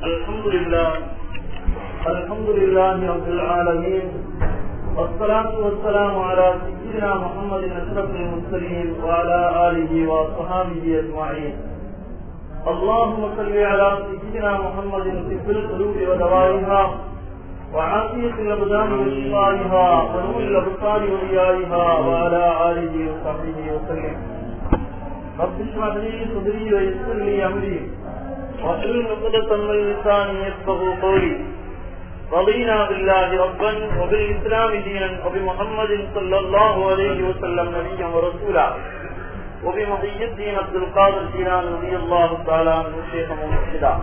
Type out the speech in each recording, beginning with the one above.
الحمد لله الحمد لله رب العالمين والصلاة والسلام على سيدنا محمد أشرف المرسلين وعلى آله وصحابه أجمعين اللهم صل على سيدنا محمد طب القلوب ودوائها وعافية الأبدان وشفائها ونور الأبصار وريائها وعلى آله وصحبه وسلم رب اشرح لي صدري ويسر لي أمري واحلل عقدة من لساني يفقهوا قولي رضينا بالله ربا وبالإسلام دينا وبمحمد صلى الله عليه وسلم نبيا ورسولا وبمحي الدين عبد القادر الجيلاني رضي الله تعالى عنه شيخا ومرشدا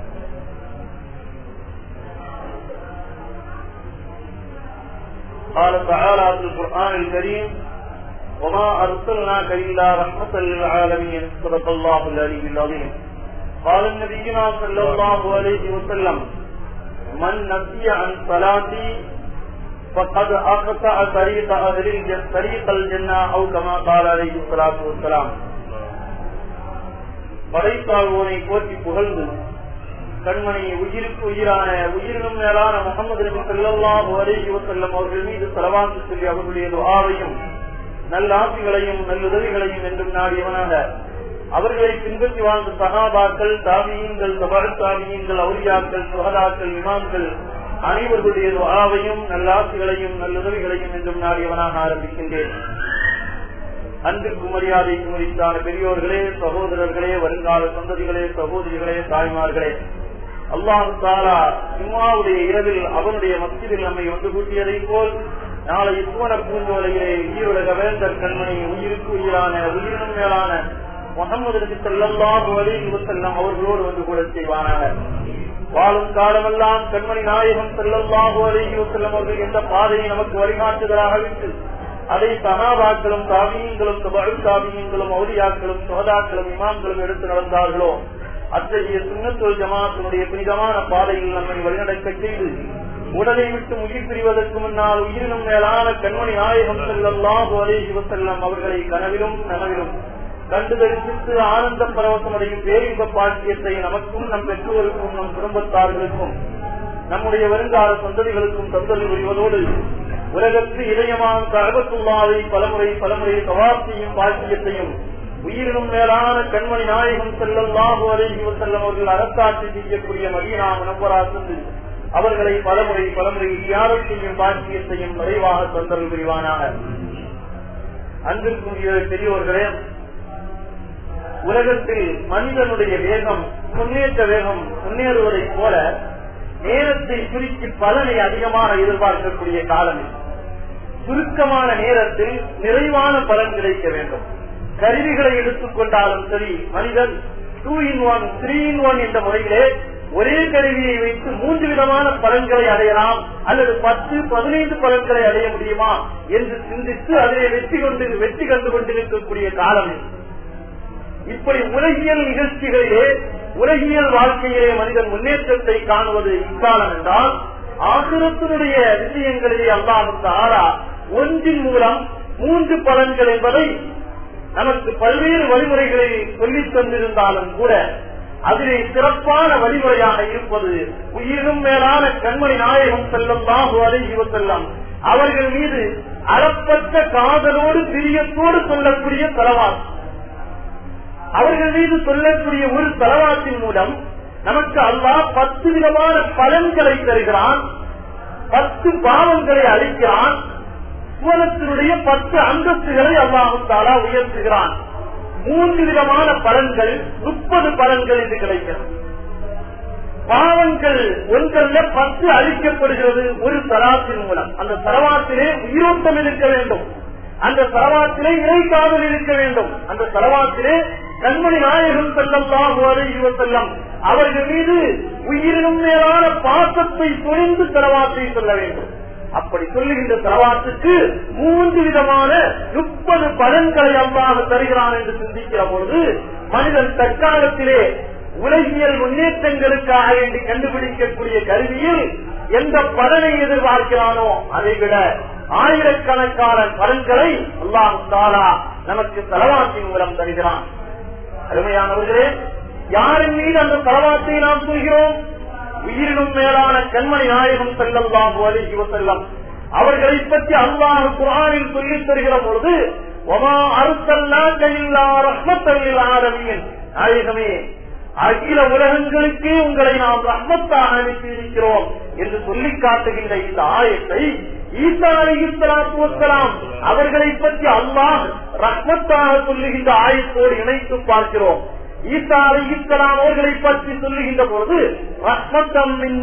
قال تعالى في القرآن الكريم وما أرسلناك إلا رحمة للعالمين صدق الله العلي العظيم قال النبينا صلى الله عليه وسلم من نسي عن صلاتي فقد أخطأ طريق أهل الجنة طريق الجنة أو كما قال عليه الصلاة والسلام படைத்தாழ்வோனை போற்றி புகழ்ந்து கண்மணி உயிருக்கு உயிரான உயிரினும் மேலான முகமது நபி ஸல்லல்லாஹு அலைஹி வஸல்லம் அவர்கள் மீது செலவாக்கு சொல்லி அவர்களுடைய துஆவையும் நல்ல ஆசிகளையும் நல்லுதவிகளையும் என்றும் நாடியவனாக அவர்களை பின்பற்றி வாழ்ந்த சகாபாக்கள் தாமியங்கள் சபால் தாமியங்கள் அவுரியாக்கள் சுகதாக்கள் இமாம்கள் அனைவர்களுடைய துஆவையும் நல்லாசிகளையும் நல்லுதவிகளையும் என்றும் நாடியவனாக ஆரம்பிக்கின்றேன் அன்பிற்கும் மரியாதைக்கும் உரித்தான பெரியோர்களே சகோதரர்களே வருங்கால சந்ததிகளே சகோதரிகளே தாய்மார்களே அல்லாஹு தாலா ஜும்மாவுடைய இரவில் அவனுடைய மத்தியில் நம்மை ஒன்று கூட்டியதை போல் நாளை சுவன பூஞ்சோலையிலே ஈருலக வேந்தர் கண்மணி உயிருக்கு உயிரான உயிரினும் மேலான முகமது நபி ஸல்லல்லாஹு அலைஹி வஸல்லம் அவர்களோடு வந்து கூட செய்வானாக வாழும் காலமெல்லாம் கண்மணி நாயகம் ஸல்லல்லாஹு அலைஹி வஸல்லம் அவர்கள் எந்த பாதையை நமக்கு வழிகாட்டுதலாக விட்டு அதை சகாபாக்களும் தாபியங்களும் தாபியங்களும் அவுலியாக்களும் சோதாக்களும் இமாம்களும் எடுத்து நடந்தார்களோ அத்தகைய சுண்ணத்தொல் ஜமாத்தினுடைய புனிதமான பாதையில் நம்மை வழிநடக்க செய்து உடலை விட்டு உயிர் பிரிவதற்கு முன்னால் உயிரினும் மேலான கண்மணி நாயகம் செல்லல்லாஹு அலைஹி வஸல்லம் அவர்களை கனவிலும் நனவிலும் கண்டு தரிசித்து ஆனந்த பரவசமடையும் பேரின்ப பாக்கியத்தை நமக்கும் நம் பெற்றோருக்கும் நம் குடும்பத்தார்களுக்கும் நம்முடைய வருங்கால சந்ததிகளுக்கும் தந்தல் புரிவதோடு உலகத்து இதயமான கழகத்துள்ளாவை பலமுறை பலமுறை சவாப்தியும் பாக்கியத்தையும் உயிரினும் மேலான கண்மணி நாயகம் செல்லல்லாஹு அலைஹி வஸல்லம் அவர்கள் அரசாட்சி செய்யக்கூடிய மதீனா முனவரா சென்று அவர்களை பலமுறை பலமுறை தியாகம் செய்யும் பாக்கியத்தையும் விரைவாக தந்தல் புரிவானாக அன்பிற்குரிய பெரியோர்களே உலகத்தில் மனிதனுடைய வேகம் முன்னேற்ற வேகம் முன்னேறுவதைப் போல நேரத்தை சுருக்கி பலனை அதிகமாக எதிர்பார்க்கக்கூடிய காலம் சுருக்கமான நேரத்தில் நிறைவான பலன் கிடைக்க வேண்டும் கருவிகளை எடுத்துக்கொண்டாலும் சரி மனிதன் two in one three in one என்ற முறையிலே ஒரே கருவியை வைத்து மூன்று விதமான பலன்களை அடையலாம் அல்லது பத்து பதினைந்து பலன்களை அடைய முடியுமா என்று சிந்தித்து அதிலே வெற்றி கொண்டு வெற்றி கண்டு கொண்டிருக்கக்கூடிய காலம் இப்படி உலகியல் நிகழ்ச்சிகளிலே உலகியல் வாழ்க்கையிலே மனிதன் முன்னேற்றத்தை காணுவது இக்காலம் என்றால் ஆசிரத்தினுடைய விஷயங்களிலே அல்லாஹும் ஆறா ஒன்றின் மூலம் மூன்று பலன்கள் என்பதை நமக்கு பல்வேறு வழிமுறைகளை சொல்லித் தந்திருந்தாலும் கூட அதிலே சிறப்பான வழிமுறையாக இருப்பது உயிரும் மேலான கண்மணி நாயகம் செல்லம் பாபு அலைஹி செல்லம் அவர்கள் மீது அறப்பட்ட காதலோடு பிரியத்தோடு சொல்லக்கூடிய தலவாசி அவர்கள் மீது சொல்லக்கூடிய ஒரு தலவாத்தின் மூலம் நமக்கு அல்லாஹ் பத்து விதமான பலன்களை தருகிறான் பத்து பாவங்களை அளிக்கிறான் சுவனத்தினுடைய பத்து அந்தஸ்துகளை அல்லாஹும் தாலா உயர்த்துகிறான் மூன்று விதமான பலன்கள் முப்பது பலன்கள் என்று கிடைக்கிறது பாவங்கள் ஒன்றல்ல பத்து அளிக்கப்படுகிறது ஒரு தராத்தின் மூலம் அந்த தரவாத்திலே உயிரோட்டம் இருக்க வேண்டும் அந்த தரவாத்திலே இறை காதல் இருக்க வேண்டும் அந்த தரவாத்திலே கண்மணி நாயகம் செல்லம் செல்லம் அவர்கள் மீது உயிரினும் மேலான பாசத்தை துணிந்து தரவாத்தை சொல்ல வேண்டும் அப்படி சொல்லுகின்ற தரவாத்துக்கு மூன்று விதமான முப்பது பலன்களை அல்லாஹ் தருகிறான் என்று சிந்திக்கிற பொழுது மனிதன் தற்காலத்திலே உலகியல் முன்னேற்றங்களுக்காக வேண்டி கண்டுபிடிக்கக்கூடிய கருவியில் எந்த பலனை எதிர்பார்க்கிறானோ அதை விட ஆயிரக்கணக்கான பலன்களை அல்லாஹ் தாலா நமக்கு தலவாத்தின் மூலம் தருகிறான் அருமையானவர்களே யாரின் மீது அந்த தலவாத்தை நாம் சொல்கிறோம் உயிரினும் மேலான கண்மணி நாயகம் செல்லல்லாம் அலிஹி வசல்லம் அவர்களை பற்றி அல்லாஹ் குரானில் சொல்லித் தருகிற பொழுது ஒமா அறுத்தல்லாக்க இல்லா ரஹ்மத்தல் ஆரம்பியன் நாயகமே அகில உலகங்களுக்கு உங்களை நாம் ரஹ்மத்தாக அனுப்பி இருக்கிறோம் என்று சொல்லி காட்டுகின்ற இந்த ஆயத்தை ஈசா அலிஹிஸ்லாத்து வசலாம் அவர்களை பற்றி அல்லாஹ் ரஹ்மத்தாக சொல்லுகின்ற ஆயத்தோடு இணைத்து பார்க்கிறோம் ஈசா அலிஹிஸ்லாம் அவர்களை பற்றி சொல்லுகின்ற பொழுது ரஹ்மத்தம்